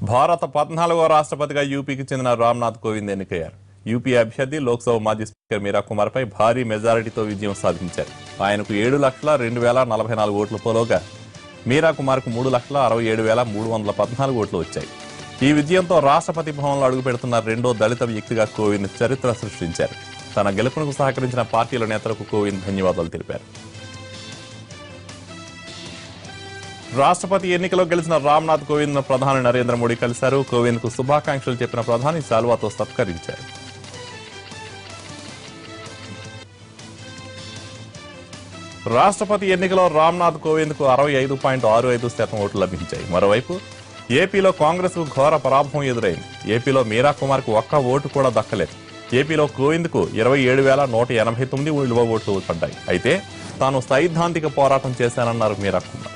భారత పద్నాలుగవ రాష్ట్రపతిగా యూపీకి చెందిన రామ్నాథ్ కోవింద్ ఎన్నికయ్యారు యూపీ అభ్యర్థి లోక్సభ మాజీ స్పీకర్ మీరా కుమార్ పై భారీ మెజారిటీతో విజయం సాధించారు ఆయనకు ఏడు లక్షల రెండు వేల నలభై నాలుగు ఓట్లు పోలోగా మీరా కుమార్కు మూడు లక్షల అరవై ఏడు వేల మూడు వందల పద్నాలుగు ఓట్లు వచ్చాయి ఈ విజయంతో రాష్ట్రపతి భవన్లో అడుగుపెడుతున్న రెండో దళిత వ్యక్తిగా కోవింద్ చరిత్ర సృష్టించారు తన గెలుపునకు సహకరించిన పార్టీల నేతలకు కోవింద్ ధన్యవాదాలు తెలిపారు రాష్ట్రపతి ఎన్నికలో గెలిచిన రామ్నాథ్ కోవింద్ ప్రధాని నరేంద్ర మోడీ కలిశారు కోవింద్ కు శుభాకాంక్షలు చెప్పిన ప్రధాని శాల్వాతో సత్కరించారు రాష్ట్రపతి ఎన్నికలో రామ్నాథ్ కోవింద్ కు అరవై ఐదు పాయింట్ ఆరు ఐదు శాతం ఓట్లు లభించాయి మరోవైపు ఏపీలో కాంగ్రెస్ కు ఘోర పరాభవం ఎదురైంది ఏపీలో మీరా కుమార్ కు ఒక్క ఓటు కూడా దక్కలేదు ఏపీలో కోవింద్ కు ఇరవై ఏడు వేల నూట ఎనభై తొమ్మిది విలువ ఓట్లు పడ్డాయి అయితే తాను సైద్ధాంతిక పోరాటం చేశానన్నారు మీరా కుమార్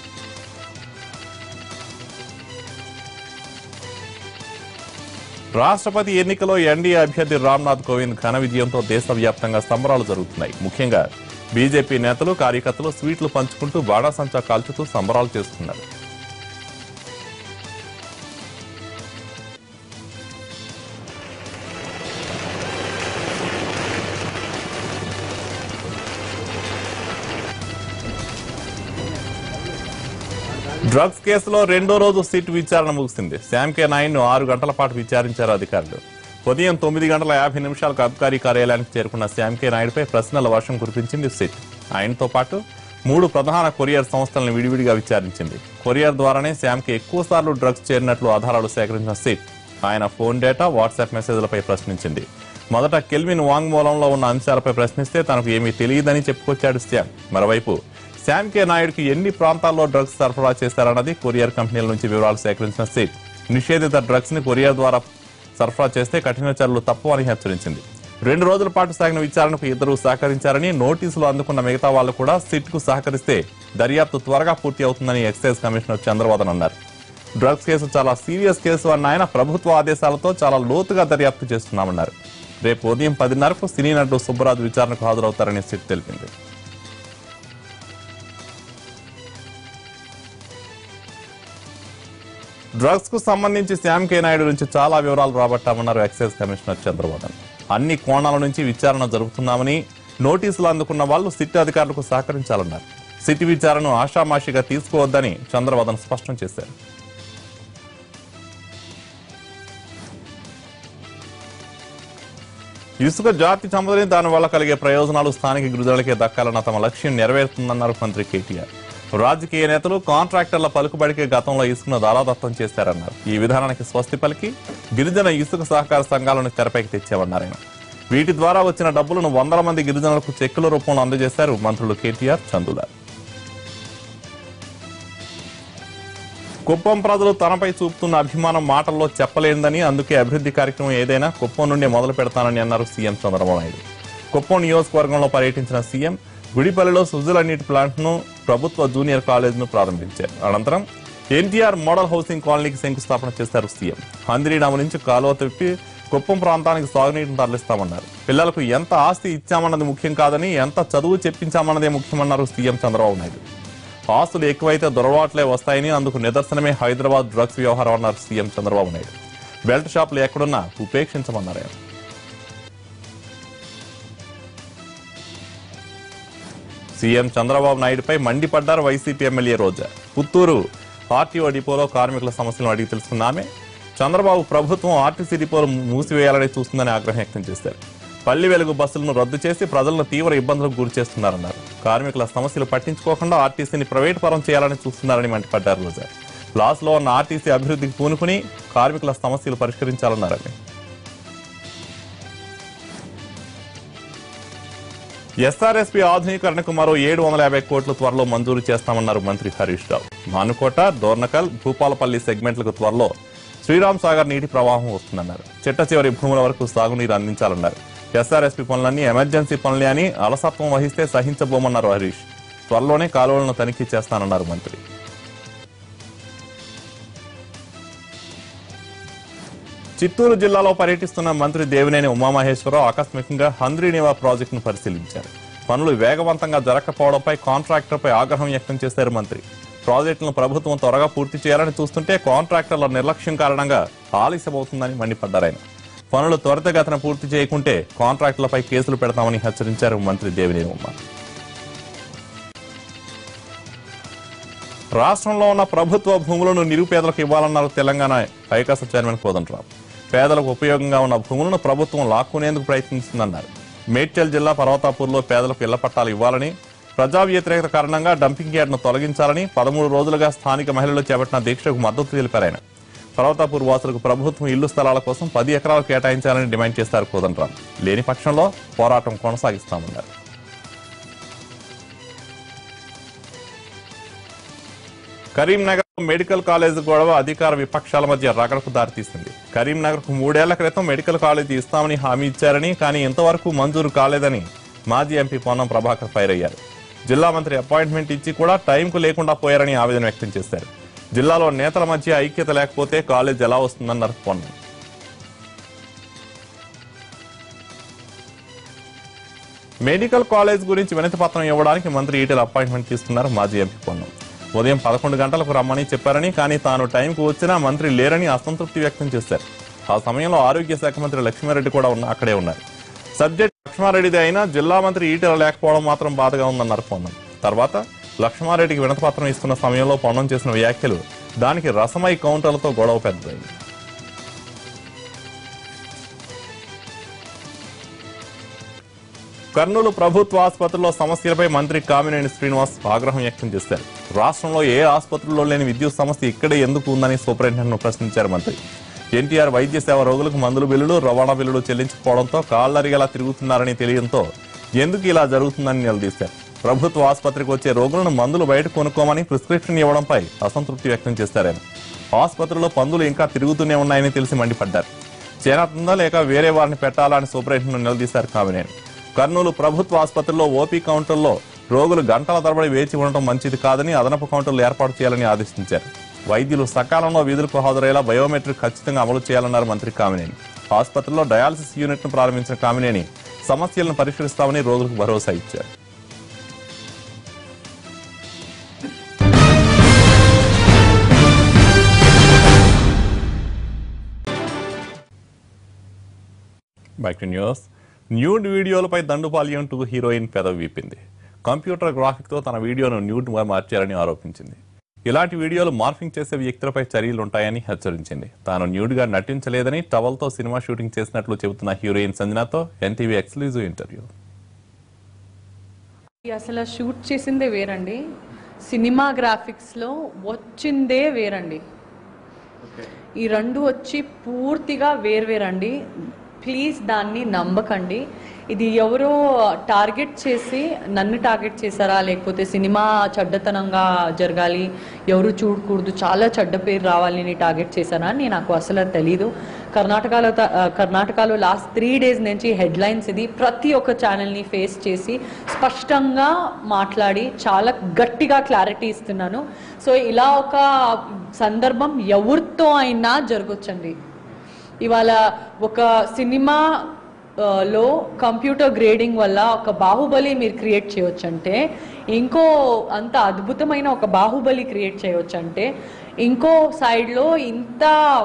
రాష్ట్రపతి ఎన్నికలో ఎన్డీఏ అభ్యర్థి రామ్నాథ్ కోవింద్ ఘన విజయంతో దేశవ్యాప్తంగా సంబరాలు జరుగుతున్నాయి ముఖ్యంగా బీజేపీ నేతలు కార్యకర్తలు స్వీట్లు పంచుకుంటూ బాణాసంచా కాల్చుతూ సంబరాలు చేస్తున్నారు డ్రగ్స్ కేసులో రెండో రోజు సిట్ విచారణ ముగిసింది శ్యామ్ కే నాయన్ ను ఆరు గంటల పాటు విచారించారు అధికారులు ఉదయం తొమ్మిది గంటల యాభై నిమిషాలకు అబ్కారీ కార్యాలయానికి చేరుకున్న శ్యామ్ కే నాయుడుపై ప్రశ్నల వర్షం కురిపించింది సిట్ ఆయనతో పాటు మూడు ప్రధాన కొరియర్ సంస్థలను విడివిడిగా విచారించింది కొరియర్ ద్వారానే శ్యామ్ కి ఎక్కువ సార్లు డ్రగ్స్ చేరినట్లు ఆధారాలు సేకరించిన సిట్ ఆయన ఫోన్ డేటా వాట్సాప్ మెసేజ్లపై ప్రశ్నించింది మొదట కెల్విన్ వాంగ్మూలంలో ఉన్న అంశాలపై ప్రశ్నిస్తే తనకు ఏమీ తెలియదని చెప్పుకొచ్చాడు శ్యామ్ మరోవైపు శ్యామ్ కే నాయుడుకి ఎన్ని ప్రాంతాల్లో డ్రగ్స్ సరఫరా చేశారన్నది కొరియర్ కంపెనీల నుంచి వివరాలు సేకరించిన సిట్ నిషేధిత డ్రగ్స్ ని కొరియర్ ద్వారా సరఫరా చేస్తే కఠిన చర్యలు తప్పు అని హెచ్చరించింది రెండు రోజుల పాటు సాగిన విచారణకు ఇద్దరు సహకరించారని నోటీసులు అందుకున్న మిగతా వాళ్ళు కూడా సిట్ కు సహకరిస్తే దర్యాప్తు త్వరగా పూర్తి అవుతుందని ఎక్సైజ్ కమిషనర్ చంద్రబాదన్ అన్నారు డ్రగ్స్ కేసు చాలా సీరియస్ కేసు అన్న ఆయన ప్రభుత్వ ఆదేశాలతో చాలా లోతుగా దర్యాప్తు చేస్తున్నామన్నారు రేపు ఉదయం పదిన్నరకు సినీ నటుడు సుబ్బరాజు విచారణకు హాజరవుతారని సిట్ తెలిపింది డ్రగ్స్ కు సంబంధించి శ్యామ్ కే నాయుడు నుంచి చాలా వివరాలు రాబట్టామన్నారు ఎక్సైజ్ కమిషనర్ చంద్రబాబు అన్ని కోణాల నుంచి విచారణ జరుపుతున్నామని నోటీసులు అందుకున్న వాళ్ళు సిట్ అధికారులకు సహకరించాలన్నారు సిట్ విచారణను ఆషామాషిగా తీసుకోవద్దని చంద్రబాబు స్పష్టం చేశారు ఇసుక జాతి చంపదని దాని వల్ల కలిగే ప్రయోజనాలు స్థానిక గిరిజనులకే దక్కాలన్న తమ లక్ష్యం నెరవేరుతుందన్నారు మంత్రి కేటీఆర్ రాజకీయ నేతలు కాంట్రాక్టర్ల పలుకుబడికి గతంలో ఇసుకను దారాదత్తం చేశారన్నారు ఈ విధానానికి స్వస్తి పలికి గిరిజన ఇసుక సహకార సంఘాలను తెరపైకి తెచ్చామన్నారు ఆయన వీటి ద్వారా వచ్చిన డబ్బులను వందల మంది గిరిజనులకు చెక్కుల రూపంలో అందజేశారు మంత్రులు కేటీఆర్ చందులార్ కుప్పం ప్రజలు తనపై చూపుతున్న అభిమానం మాటల్లో చెప్పలేనిదని అందుకే అభివృద్ధి కార్యక్రమం ఏదైనా కుప్పం నుండి మొదలు పెడతానని అన్నారు సీఎం చంద్రబాబు నాయుడు కుప్పం నియోజకవర్గంలో పర్యటించిన సీఎం గుడిపల్లిలో సుజల నీటి ప్లాంట్ను ప్రభుత్వ జూనియర్ కాలేజ్ను ప్రారంభించారు అనంతరం ఎన్టీఆర్ మోడల్ హౌసింగ్ కాలనీకి శంకుస్థాపన చేశారు సీఎం హందిరి డాము నుంచి కాలువ తిప్పి కుప్పం ప్రాంతానికి సాగునీటిని తరలిస్తామన్నారు పిల్లలకు ఎంత ఆస్తి ఇచ్చామన్నది ముఖ్యం కాదని ఎంత చదువు చెప్పించామన్నదే ముఖ్యమన్నారు సీఎం చంద్రబాబు నాయుడు ఆస్తులు ఎక్కువైతే దొరవాట్లే వస్తాయని అందుకు నిదర్శనమే హైదరాబాద్ డ్రగ్స్ వ్యవహారం అన్నారు సీఎం చంద్రబాబు నాయుడు బెల్ట్ షాపులు ఎక్కడున్నా ఉపేక్షించమన్నారు ఆయన సీఎం చంద్రబాబు నాయుడుపై మండిపడ్డారు YCP MLA Roja Puttur RTO డిపోలో కార్మికుల సమస్యలను అడిగి తెలుసుకున్నామే చంద్రబాబు ప్రభుత్వం ఆర్టీసీ డిపోలు మూసివేయాలని చూస్తుందని ఆగ్రహం వ్యక్తం చేశారు పల్లి వెలుగు బస్సులను రద్దు చేసి ప్రజలను తీవ్ర ఇబ్బందులకు గురి చేస్తున్నారన్నారు కార్మికుల సమస్యలు పట్టించుకోకుండా ఆర్టీసీని ప్రైవేట్ పరం చేయాలని చూస్తున్నారని మండిపడ్డారు రోజా లాస్ లో ఉన్న ఆర్టీసీ అభివృద్ధికి పూనుకుని కార్మికుల సమస్యలు పరిష్కరించాలన్నారని ఎస్ఆర్ఎస్పీ ఆధునీకరణకు మరో ఏడు వందల యాభై కోట్ల త్వరలో మంజూరు చేస్తామన్నారు మంత్రి హరీష్ రావు మానుకోట దోర్నకల్ భూపాలపల్లి సెగ్మెంట్లకు త్వరలో శ్రీరామ్ సాగర్ నీటి ప్రవాహం వస్తుందన్నారు చిట్ట చివరి భూముల వరకు సాగునీరు అందించాలన్నారు ఎస్ఆర్ఎస్పీ పనులన్నీ ఎమర్జెన్సీ పనులే అని అలసత్వం వహిస్తే సహించబోమన్నారు హరీష్ త్వరలోనే కాలువలను తనిఖీ చేస్తానన్నారు మంత్రి చిత్తూరు జిల్లాలో పర్యటిస్తున్న మంత్రి దేవినేని ఉమామహేశ్వరరావు ఆకస్మికంగా హంద్రీనివా ప్రాజెక్టును పరిశీలించారు పనులు వేగవంతంగా జరగకపోవడంపై కాంట్రాక్టర్పై ఆగ్రహం వ్యక్తం చేశారు మంత్రి ప్రాజెక్టులను ప్రభుత్వం త్వరగా పూర్తి చేయాలని చూస్తుంటే కాంట్రాక్టర్ల నిర్లక్ష్యం కారణంగా ఆలస్యమవుతుందని మండిపడ్డారు ఆయన పనులు త్వరితగతిన పూర్తి చేయకుంటే కాంట్రాక్టులపై కేసులు పెడతామని హెచ్చరించారు మంత్రి దేవినేని ఉమ్మ రాష్ట్రంలో ఉన్న ప్రభుత్వ భూములను నిరుపేదలకు ఇవ్వాలన్నారు తెలంగాణ ఐకాస చైర్మన్ కోదండరావు పేదలకు ఉపయోగంగా ఉన్న భూములను ప్రభుత్వం లాక్కునేందుకు ప్రయత్నిస్తుందన్నారు మేడ్చల్ జిల్లా పర్వతాపూర్లో పేదలకు ఇళ్ల పట్టాలు ఇవ్వాలని ప్రజా వ్యతిరేకత కారణంగా డంపింగ్ యార్డ్ను తొలగించాలని పదమూడు రోజులుగా స్థానిక మహిళలు చేపట్టిన దీక్షకు మద్దతు తెలిపారు ఆయన పర్వతాపూర్ వాసులకు ప్రభుత్వం ఇల్లు స్థలాల కోసం పది ఎకరాలు కేటాయించాలని డిమాండ్ చేశారు కోదండరాం లేని పక్షంలో పోరాటం కొనసాగిస్తామన్నారు కరీంనగర్ మెడికల్ కాలేజ్ గొడవ అధికార విపక్షాల మధ్య రగడకు దారితీసింది కరీంనగర్ కు మూడేళ్ల క్రితం మెడికల్ కాలేజీ ఇస్తామని హామీ ఇచ్చారని కానీ ఇంతవరకు మంజూరు కాలేదని మాజీ ఎంపీ పొన్నం ప్రభాకర్ ఫైర్ అయ్యారు జిల్లా మంత్రి అపాయింట్మెంట్ ఇచ్చి కూడా టైంకు లేకుండా పోయారని ఆవేదన వ్యక్తం చేశారు జిల్లాలో నేతల మధ్య ఐక్యత లేకపోతే కాలేజ్ ఎలా వస్తుందన్నారు పొన్నం మెడికల్ కాలేజ్ గురించి వినతి పత్రం ఇవ్వడానికి మంత్రి ఈటెల అపాయింట్మెంట్ తీసుకున్నారు మాజీ ఎంపీ పొన్నం ఉదయం పదకొండు గంటలకు రమ్మని చెప్పారని కానీ తాను టైంకు వచ్చినా మంత్రి లేరని అసంతృప్తి వ్యక్తం చేశారు ఆ సమయంలో ఆరోగ్య శాఖ మంత్రి లక్ష్మారెడ్డి కూడా ఉన్న అక్కడే ఉన్నారు సబ్జెక్ట్ లక్ష్మారెడ్డిది అయినా జిల్లా మంత్రి ఈటెల లేకపోవడం మాత్రం బాధగా ఉందన్నారు పొన్నం తర్వాత లక్ష్మారెడ్డికి వినతి పత్రం ఇస్తున్న సమయంలో పొన్నం చేసిన వ్యాఖ్యలు దానికి రసమై కౌంటర్లతో గొడవ పెద్దదైంది కర్నూలు ప్రభుత్వ ఆసుపత్రిలో సమస్యలపై మంత్రి కామినేని శ్రీనివాస్ ఆగ్రహం వ్యక్తం చేశారు రాష్ట్రంలో ఏ ఆసుపత్రిలో లేని విద్యుత్ సమస్య ఇక్కడే ఎందుకు ఉందని సూపరింటెండెంట్ ప్రశ్నించారు మంత్రి ఎన్టీఆర్ వైద్య సేవ రోగులకు మందుల బిల్లులు రవాణా బిల్లులు చెల్లించకపోవడంతో కాళ్లరిగేలా తిరుగుతున్నారని తెలియడంతో ఎందుకు ఇలా జరుగుతుందని నిలదీశారు ప్రభుత్వ ఆసుపత్రికి వచ్చే రోగులను మందులు బయట కొనుక్కోమని ప్రిస్క్రిప్షన్ ఇవ్వడంపై అసంతృప్తి వ్యక్తం చేశారాయన ఆసుపత్రిలో పందులు ఇంకా తిరుగుతూనే ఉన్నాయని తెలిసి మండిపడ్డారు చేరతుందా లేక వేరే వారిని పెట్టాలా అని సూపరింటెండెంట్ నిలదీశారు కామినేని కర్నూలు ప్రభుత్వ ఆసుపత్రిలో ఓపీ కౌంటర్లో రోగులు గంటల తరబడి వేచి ఉండటం మంచిది కాదని అదనపు కౌంటర్లు ఏర్పాటు చేయాలని ఆదేశించారు వైద్యులు సకాలంలో విధులకు హాజరయ్యేలా బయోమెట్రిక్ ఖచ్చితంగా అమలు చేయాలన్నారు మంత్రి కామినేని ఆసుపత్రిలో డయాలసిస్ యూనిట్ ను ప్రారంభించిన కామినేని సమస్యలను పరిష్కరిస్తామని రోగులకు భరోసా ఇచ్చారు బ్యాక్ టు న్యూస్ న్యూడ్ వీడియోలపై దండుపాలి అంటూ హీరోయిన్ పెదవి వీపింది కంప్యూటర్ గ్రాఫిక్తో తన వీడియోను న్యూడ్గా మార్చారని ఆరోపించింది ఇలాంటి వీడియోలు మార్ఫింగ్ చేసే వ్యక్తులపై చర్యలు ఉంటాయని హెచ్చరించింది తాను న్యూడ్గా నటించలేదని టవల్తో సినిమా షూటింగ్ చేసినట్లు చెబుతున్న హీరోయిన్ సంజనాతో ఎన్టీవీ ఎక్స్క్లూజివ్ ఇంటర్వ్యూ ఇది అసలు షూట్ చేసిందే వేరండి సినిమా గ్రాఫిక్స్లో వచ్చిందే వేరండి ఈ రెండు వచ్చి పూర్తిగా వేర్వేరండి ప్లీజ్ దాన్ని నమ్మకండి ఇది ఎవరో టార్గెట్ చేసి నన్ను టార్గెట్ చేశారా లేకపోతే సినిమా చెడ్డతనంగా జరగాలి ఎవరు చూడకూడదు చాలా చెడ్డ పేరు రావాలని టార్గెట్ చేశారా అని నాకు అసలు తెలీదు కర్ణాటకలో త- ఆ, కర్ణాటకలో లాస్ట్ త్రీ డేస్ నుంచి హెడ్లైన్స్ ఇది ప్రతి ఒక్క ఛానల్ని ఫేస్ చేసి స్పష్టంగా మాట్లాడి చాలా గట్టిగా క్లారిటీ ఇస్తున్నాను సో ఇలా ఒక సందర్భం ఎవరితో అయినా జరగొచ్చండి ఇవాళ ఒక సినిమా ఆ, లో కంప్యూటర్ గ్రేడింగ్ వల్ల ఒక బాహుబలి మీరు క్రియేట్ చేయొచ్చు అంటే ఇంకో అంత అద్భుతమైన ఒక బాహుబలి క్రియేట్ చేయొచ్చు అంటే ఇంకో సైడ్లో ఇంత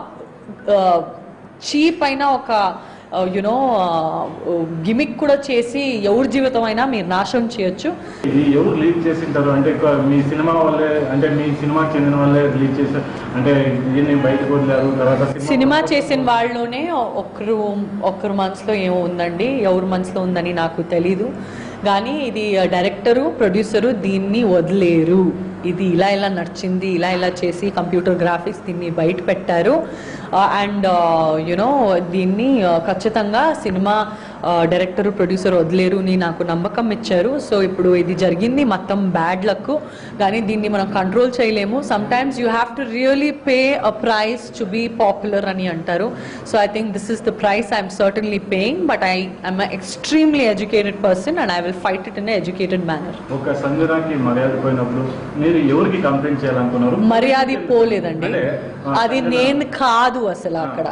చీప్ అయిన ఒక యునో గిమిక్ కూడా చేసి ఎవరి జీవితం అయినా మీరు నాశనం చేయొచ్చు ఇది ఎవరు లీడ్ చేసింటారు అంటే ఎక్కువ మీ సినిమా వల్లే అంటే మీ సినిమాకి చెందిన వాళ్ళే రిలీజ్ చేశారు అంటే దీన్ని బయటకు వదిలారు తర్వాత సినిమా చేసిన వాళ్ళలోనే ఒకరు ఒకరు మనసులో ఏమో ఉందండి ఎవరి మనసులో ఉందని నాకు తెలీదు కానీ ఇది డైరెక్టరు ప్రొడ్యూసరు దీన్ని వదిలేరు ఇది ఇలా ఇలా నడిచింది ఇలా ఇలా చేసి కంప్యూటర్ గ్రాఫిక్స్ దీన్ని బయట పెట్టారు అండ్ యునో దీన్ని uh, ఖచ్చితంగా సినిమా డైరెక్టర్ ప్రొడ్యూసర్ వదిలేరు అని నాకు నమ్మకం ఇచ్చారు సో ఇప్పుడు ఇది జరిగింది మొత్తం బ్యాడ్ లక్ కానీ దీన్ని మనం కంట్రోల్ చేయలేము sometimes you have to really pay a price to be popular అని అంటారు so I think this is the price I'm certainly paying but I I'm extremely educated person and I will fight it in educated manner ఒక సంజనాకి మర్యాద పోయినప్పుడు మీరు ఎవరికి complaint చేయాలనుకున్నారు మర్యాద పోలేదండి అంటే, ఆ, అది సంజన- నేను కాదు అసలు అక్కడ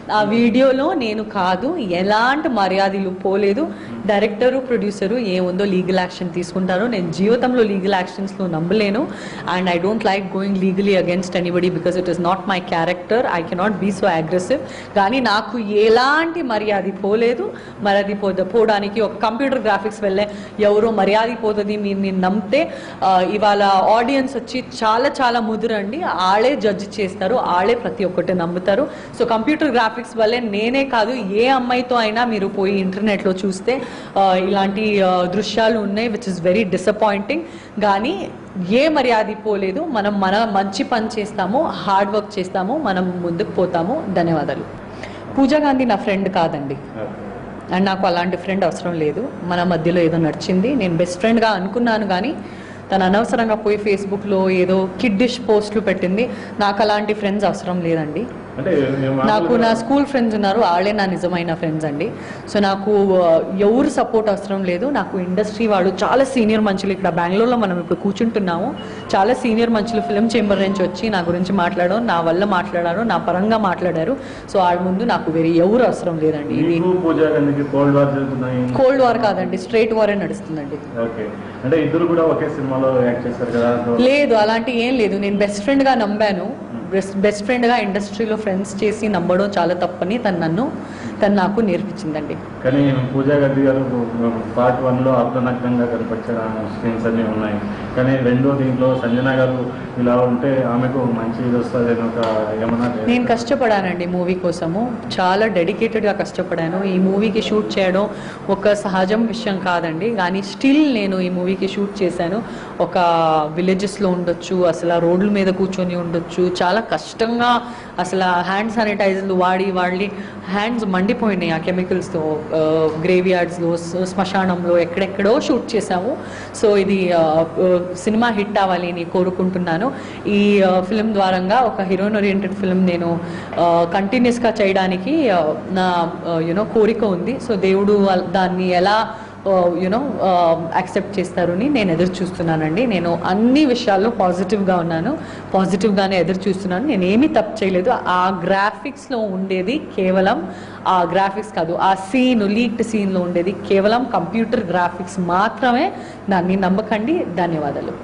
ఆ వీడియోలో నేను కాదు ఎలాంటి మర్యాదలు పోలేదు డైరెక్టరు ప్రొడ్యూసరు ఏముందో లీగల్ యాక్షన్ తీసుకుంటారో నేను జీవితంలో లీగల్ యాక్షన్స్లో నమ్మలేను and I don't like going legally against anybody because it is not my character I cannot be so aggressive కానీ నాకు ఎలాంటి మర్యాద పోలేదు మర్యాద పోద పోవడానికి ఒక కంప్యూటర్ గ్రాఫిక్స్ వెళ్ళే ఎవరో మర్యాద పోతుంది మీరు నేను నమ్మితే ఆ, ఇవాళ ఆడియన్స్ వచ్చి చాలా చాలా ముదురండి ఆళ్ళే జడ్జ్ చేస్తారు ఆళ్ళే ప్రతి ఒక్కటి నమ్ముతారు సో కంప్యూటర్ గ్రాఫిక్స్ వల్లే నేనే కాదు ఏ అమ్మాయితో అయినా మీరు పోయి ఇంటర్నెట్లో చూస్తే ఆ, ఇలాంటి ఆ, దృశ్యాలు ఉన్నాయి విచ్ ఇస్ వెరీ డిసప్పాయింటింగ్ కానీ ఏ మర్యాద పోలేదు మనం మన మంచి పని చేస్తాము హార్డ్ వర్క్ చేస్తాము మనం ముందుకు పోతాము ధన్యవాదాలు పూజా గాంధీ నా ఫ్రెండ్ కాదండి అండ్ నాకు అలాంటి ఫ్రెండ్ అవసరం లేదు మన మధ్యలో ఏదో నడిచింది నేను బెస్ట్ ఫ్రెండ్గా అనుకున్నాను కానీ తను అనవసరంగా పోయి ఫేస్బుక్లో ఏదో కిడ్డిష్ పోస్టులు పెట్టింది నాకు అలాంటి ఫ్రెండ్స్ అవసరం లేదండి అంటే ఏం నాకు నా స్కూల్ ఫ్రెండ్స్ ఉన్నారు వాళ్ళే నా నిజమైన ఫ్రెండ్స్ అండి సో నాకు ఆ, ఎవరు సపోర్ట్ అవసరం లేదు నాకు ఇండస్ట్రీ వాళ్ళు చాలా సీనియర్ మనుషులు ఇక్కడ బెంగళూరులో మనం ఇప్పుడు కూర్చుంటున్నాము చాలా సీనియర్ మనుషులు ఫిల్మ్ చేంబర్ నుంచి వచ్చి నా గురించి మాట్లాడడం నా వల్ల మాట్లాడారు నా పరంగా మాట్లాడారు సో వాళ్ళ ముందు నాకు వేరే ఎవరు అవసరం లేదండి ఇది మీకు పూజా గాంధీకి కోల్డ్ వార్ జరుగుతున్నాయి కోల్డ్ వార్ కాదండి స్ట్రైట్ వారే నడుస్తుందండి ఓకే అంటే ఇద్దరు కూడా ఒకే సినిమాలో యాక్ట్ చేస్తారు కదా సో లేదు అలాంటి ఏం లేదు నేను బెస్ట్ ఫ్రెండ్గా నమ్మాను బెస్ట్ బెస్ట్ ఫ్రెండ్గా ఇండస్ట్రీలో ఫ్రెండ్స్ చేసి నమ్మడం చాలా తప్పని తను నన్ను తను నాకు నేర్పించిందండి కానీ పూజా గాంధీ గారు పార్ట్ వన్ లో అర్ధనగ్నంగా కనిపించిన సీన్స్ అన్ని ఉన్నాయి కానీ రెండో దీంట్లో సంజన గారు ఇలా ఉంటే ఆమెకు మంచి ఇది వస్తుంది అని ఒక ఏమన్నా నేను కష్టపడానండి మూవీ కోసము చాలా డెడికేటెడ్గా కష్టపడాను ఈ మూవీకి షూట్ చేయడం ఒక సహజం విషయం కాదండి కానీ స్టిల్ నేను ఈ మూవీకి షూట్ చేశాను ఒక విలేజెస్లో ఉండొచ్చు అసలు ఆ రోడ్ల మీద కూర్చొని ఉండొచ్చు చాలా కష్టంగా అసలు హ్యాండ్ శానిటైజర్లు వాడి వాడి హ్యాండ్స్ మండిపోయినాయి ఆ కెమికల్స్తో గ్రేవ్ యార్డ్స్లో శ్మశానంలో ఎక్కడెక్కడో షూట్ చేశాము సో ఇది ఆ, ఆ, సినిమా హిట్ అవ్వాలి అని కోరుకుంటున్నాను ఈ ఫిలిం ద్వారంగా ఒక హీరోయిన్ ఓరియంటెడ్ ఫిలిం నేను కంటిన్యూస్గా చేయడానికి ఆ, నా యునో కోరిక ఉంది సో దేవుడు అల్- దాన్ని ఎలా యునో యాక్సెప్ట్ చేస్తారని నేను ఎదురు చూస్తున్నానండి నేను అన్ని విషయాల్లో పాజిటివ్గా ఉన్నాను పాజిటివ్గానే ఎదురు చూస్తున్నాను నేను ఏమీ తప్పు చేయలేదు ఆ గ్రాఫిక్స్లో ఉండేది కేవలం ఆ గ్రాఫిక్స్ కాదు ఆ సీన్ లీక్డ్ సీన్లో ఉండేది కేవలం కంప్యూటర్ గ్రాఫిక్స్ మాత్రమే దాన్ని నమ్మకండి ధన్యవాదాలు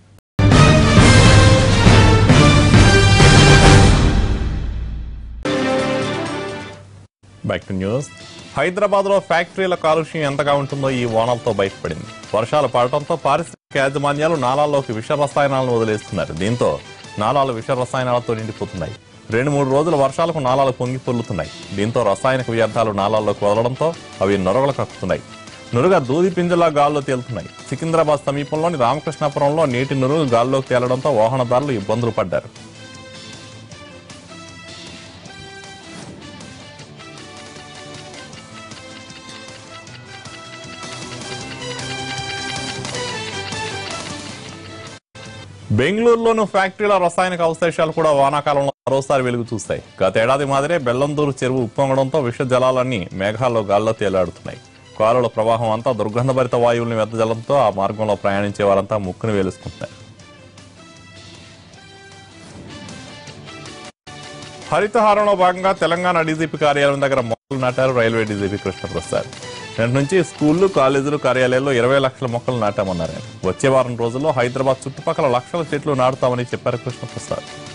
బ్యాక్ టు న్యూస్ హైదరాబాద్ లో ఫ్యాక్టరీల కాలుష్యం ఎంతగా ఉంటుందో ఈ వానలతో బయటపడింది వర్షాలు పడటంతో పారిశ్రామిక యాజమాన్యాలు నాలాల్లోకి విష రసాయనాలను వదిలేస్తున్నారు దీంతో నాలాలు విష రసాయనాలతో నిండిపోతున్నాయి రెండు మూడు రోజుల వర్షాలకు నాలాలు పొంగి పొల్లుతున్నాయి దీంతో రసాయనిక వ్యర్థాలు నాలాల్లోకి వదలడంతో అవి నొరగలు కక్కుతున్నాయి నురుగ దూది పింజలా గాల్లో తేలుతున్నాయి సికింద్రాబాద్ సమీపంలోని రామకృష్ణాపురంలో నీటి నురుగు గాల్లోకి తేలడంతో వాహనదారులు ఇబ్బందులు పడ్డారు బెంగళూరులోను ఫ్యాక్టరీల రసాయనిక అవశేషాలు కూడా వానాకాలంలో మరోసారి వెలుగు చూస్తాయి గతేడాది మాదిరే బెల్లందూరు చెరువు ఉప్పొంగడంతో విష జలాలన్నీ మేఘాల్లో గాల్లో తేలాడుతున్నాయి కాలువల ప్రవాహం అంతా దుర్గంధభరిత వాయువుల్ని వెదజల్లంతో ఆ మార్గంలో ప్రయాణించే వారంతా ముక్కును వేలుసుకుంటున్నారు హరితహారంలో భాగంగా తెలంగాణ డీజీపీ కార్యాలయం దగ్గర మొక్కలు నాటారు రైల్వే డీజీపీ కృష్ణప్రసాద్ నేటి నుంచి స్కూళ్లు కాలేజీలు కార్యాలయాల్లో ఇరవై లక్షల మొక్కలు నాటామన్నారు ఆయన. వచ్చే వారం రోజుల్లో హైదరాబాద్ చుట్టుపక్కల లక్షల చెట్లు నాటుతామని చెప్పారు కృష్ణప్రసాద్